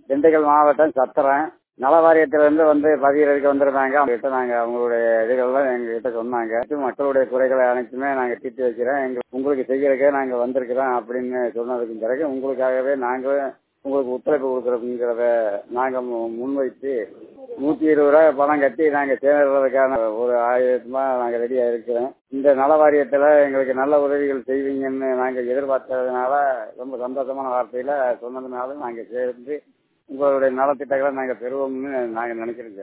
திண்டுக்கல் மாவட்டம் சத்திரம் நல வாரியத்திலிருந்து வந்து பதிகிறதுக்கு வந்திருந்தாங்க அவங்க கிட்ட நாங்க அவங்களுடைய இதுகள்லாம் எங்க கிட்ட சொன்னாங்க மக்களுடைய குறைகளை அனைத்துமே நாங்க தீர்த்து வைக்கிறோம் எங்க உங்களுக்கு செய்யறதுக்கே நாங்க வந்திருக்கிறோம் அப்படின்னு சொன்னதுக்கு பிறகு உங்களுக்காகவே நாங்க உங்களுக்கு ஒத்துழைப்பு கொடுக்குறோங்கிறத நாங்க மு- முன்வைத்து நூத்தி இருபது ரூபாய் பணம் கட்டி நாங்க சேர்றதுக்கான ஒரு ஆயிரமா நாங்க ரெடியா இருக்கிறோம் இந்த நல வாரியத்துல எங்களுக்கு நல்ல உதவிகள் செய்வீங்கன்னு நாங்க எதிர்பார்த்ததுனால ரொம்ப சந்தோஷமான வார்த்தையில சொன்னதுனால நாங்க சேர்ந்து உங்களுடைய நலத்திட்டங்களை நாங்க பெறுவோம்னு நாங்க நினைக்கிறோம் சார்